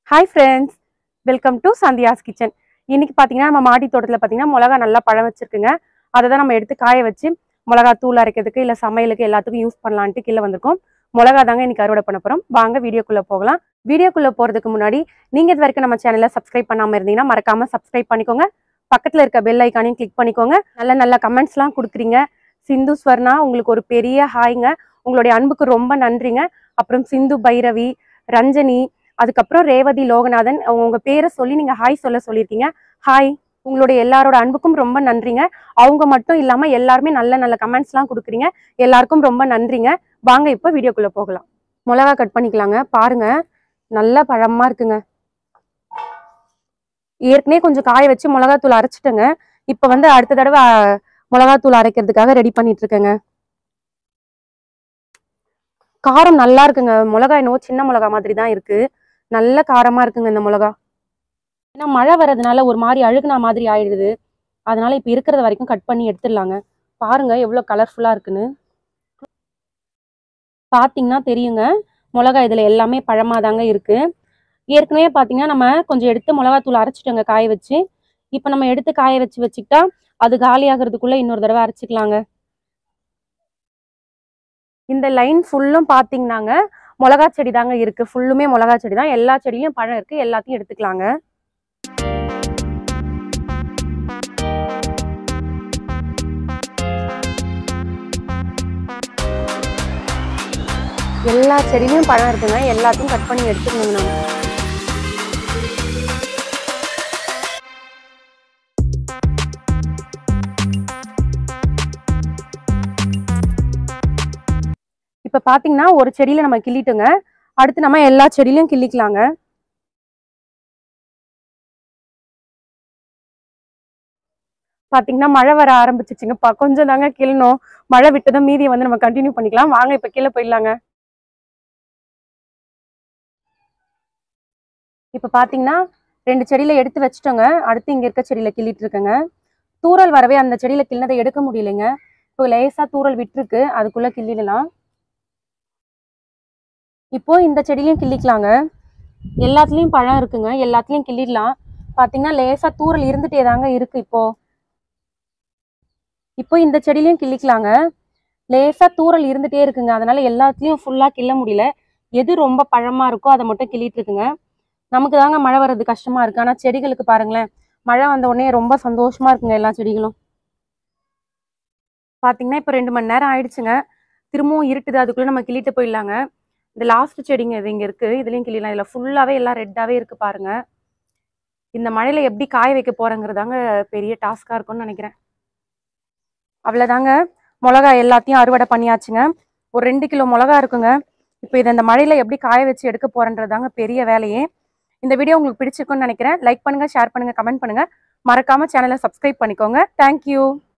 hi friends welcome to Sandhya's kitchen இன்னைக்கு பார்த்தீங்கன்னா நம்ம மாடி தோட்டத்தில் பார்த்தீங்கன்னா மிளகா நல்லா பழம் வச்சிருக்குங்க அதை தான் நம்ம எடுத்து காய வச்சு மிளகா தூள் அரைக்கிறதுக்கு இல்லை சமையலுக்கு எல்லாத்துக்கும் யூஸ் பண்ணலான்ட்டு கீழே வந்திருக்கோம் மிளகா தாங்க இன்னைக்கு அறுவடை பண்ண போகிறோம் வாங்க வீடியோக்குள்ளே போகலாம் வீடியோக்குள்ளே போகிறதுக்கு முன்னாடி நீங்கள் இது வரைக்கும் நம்ம சேனலை சப்ஸ்கிரைப் பண்ணாமல் இருந்தீங்கன்னா மறக்காமல் சப்ஸ்கிரைப் பண்ணிக்கோங்க பக்கத்தில் இருக்க பெல் ஐக்கானையும் கிளிக் பண்ணிக்கோங்க நல்ல நல்ல கமெண்ட்ஸ்லாம் கொடுக்குறீங்க சிந்து ஸ்வர்ணா உங்களுக்கு ஒரு பெரிய ஹாய்ங்க உங்களுடைய அன்புக்கு ரொம்ப நன்றிங்க அப்புறம் சிந்து பைரவி ரஞ்சனி அதுக்கப்புறம் ரேவதி லோகநாதன் அவங்க உங்க பேரை சொல்லி நீங்க ஹாய் சொல்ல சொல்லியிருக்கீங்க ஹாய் உங்களுடைய எல்லாரோட அன்புக்கும் ரொம்ப நன்றிங்க அவங்க மட்டும் இல்லாம எல்லாருமே நல்ல நல்ல கமெண்ட்ஸ்லாம் கொடுக்குறீங்க எல்லாருக்கும் ரொம்ப நன்றிங்க வாங்க இப்போ வீடியோக்குள்ள போகலாம் மிளகா கட் பண்ணிக்கலாங்க பாருங்க நல்ல பழமா இருக்குங்க ஏற்கனவே கொஞ்சம் காய வச்சு மிளகாத்தூள் அரைச்சிட்டேங்க இப்போ வந்து அடுத்த தடவை அஹ், மிளகாத்தூள் அரைக்கிறதுக்காக ரெடி பண்ணிட்டு இருக்கேங்க காரம் நல்லா இருக்குங்க மிளகா என்னவோ சின்ன மிளகா மாதிரி தான் இருக்கு நல்ல காரமா இருக்குங்க இந்த மிளகா ஏன்னா மழை வர்றதுனால ஒரு மாதிரி அழுகுனா மாதிரி ஆயிடுது அதனால இப்போ இருக்கிறது வரைக்கும் கட் பண்ணி எடுத்துடலாங்க பாருங்க எவ்வளோ கலர்ஃபுல்லா இருக்குன்னு பார்த்தீங்கன்னா தெரியுங்க மிளகா இதுல எல்லாமே பழமா தாங்க இருக்கு ஏற்கனவே பார்த்தீங்கன்னா நம்ம கொஞ்சம் எடுத்து மிளகாத்தூள் அரைச்சிட்டோங்க காய வச்சு இப்போ நம்ம எடுத்து காய வச்சு வச்சுக்கிட்டா அது காலி ஆகுறதுக்குள்ள இன்னொரு தடவை அரைச்சிக்கலாங்க இந்த லைன் ஃபுல்லும் பார்த்தீங்கன்னாங்க மிளகா செடி தாங்க இருக்கு ஃபுல்லுமே மிளகா செடி தான் எல்லா செடியிலும் பழம் இருக்கு எல்லாத்தையும் எடுத்துக்கலாங்க எல்லா செடியிலும் பழம் இருக்குங்க எல்லாத்தையும் கட் பண்ணி எடுத்துக்கணுங்க நம்ம இப்ப பாத்தீங்கன்னா ஒரு செடியில நம்ம கிள்ளிட்டோங்க அடுத்து நம்ம எல்லா செடியிலையும் கிள்ளிக்கலாங்க பாத்தீங்கன்னா மழை வர ஆரம்பிச்சிச்சுங்கப்பா கொஞ்சம் தாங்க கிள்ளணும் மழை விட்டதும் மீதியை வந்து நம்ம கண்டினியூ பண்ணிக்கலாம் வாங்க இப்ப கீழே போயிடலாங்க இப்ப பாத்தீங்கன்னா ரெண்டு செடியில எடுத்து வச்சுட்டோங்க அடுத்து இங்க இருக்க செடியில கிள்ளிட்டு இருக்கேங்க தூறல் வரவே அந்த செடியில கிள்ளினதை எடுக்க முடியலைங்க இப்போ லேசா தூறல் விட்டுருக்கு அதுக்குள்ள கிள்ளிடலாம் இப்போ இந்த செடியிலையும் கிள்ளிக்கலாங்க எல்லாத்துலயும் பழம் இருக்குங்க எல்லாத்துலயும் கிள்ளிடலாம் பாத்தீங்கன்னா லேசா தூறல் இருந்துட்டே தாங்க இருக்கு இப்போ இப்போ இந்த செடியிலையும் கிள்ளிக்கலாங்க லேசா தூறல் இருந்துட்டே இருக்குங்க அதனால எல்லாத்துலயும் ஃபுல்லா கிள்ள முடியல எது ரொம்ப பழமா இருக்கோ அதை மட்டும் கிள்ளிட்டு இருக்குங்க நமக்கு தாங்க மழை வர்றது கஷ்டமா இருக்கு ஆனா செடிகளுக்கு பாருங்களேன் மழை வந்த உடனே ரொம்ப சந்தோஷமா இருக்குங்க எல்லா செடிகளும் பாத்தீங்கன்னா இப்போ ரெண்டு மணி நேரம் ஆயிடுச்சுங்க திரும்பவும் இருட்டுது அதுக்குள்ள நம்ம கிள்ளிட்டு போயிடலாங்க இந்த லாஸ்ட் செடிங்க இது இங்க இருக்கு இதுலயும் கிள்ளிடலாம் இதுல ஃபுல்லாவே எல்லாம் ரெட்டாவே இருக்கு பாருங்க இந்த மழையில எப்படி காய வைக்க போறேங்கிறதாங்க பெரிய டாஸ்கா இருக்கும்னு நினைக்கிறேன் அவ்வளவுதாங்க மிளகா எல்லாத்தையும் அறுவடை பண்ணியாச்சுங்க ஒரு ரெண்டு கிலோ மிளகா இருக்குங்க இப்போ இதை இந்த மழையில எப்படி காய வச்சு எடுக்க போறேன்றதாங்க பெரிய வேலையே இந்த வீடியோ உங்களுக்கு பிடிச்சிருக்கும்னு நினைக்கிறேன் லைக் பண்ணுங்க ஷேர் பண்ணுங்க கமெண்ட் பண்ணுங்க மறக்காம சேனலை சப்ஸ்கிரைப் பண்ணிக்கோங்க தேங்க்யூ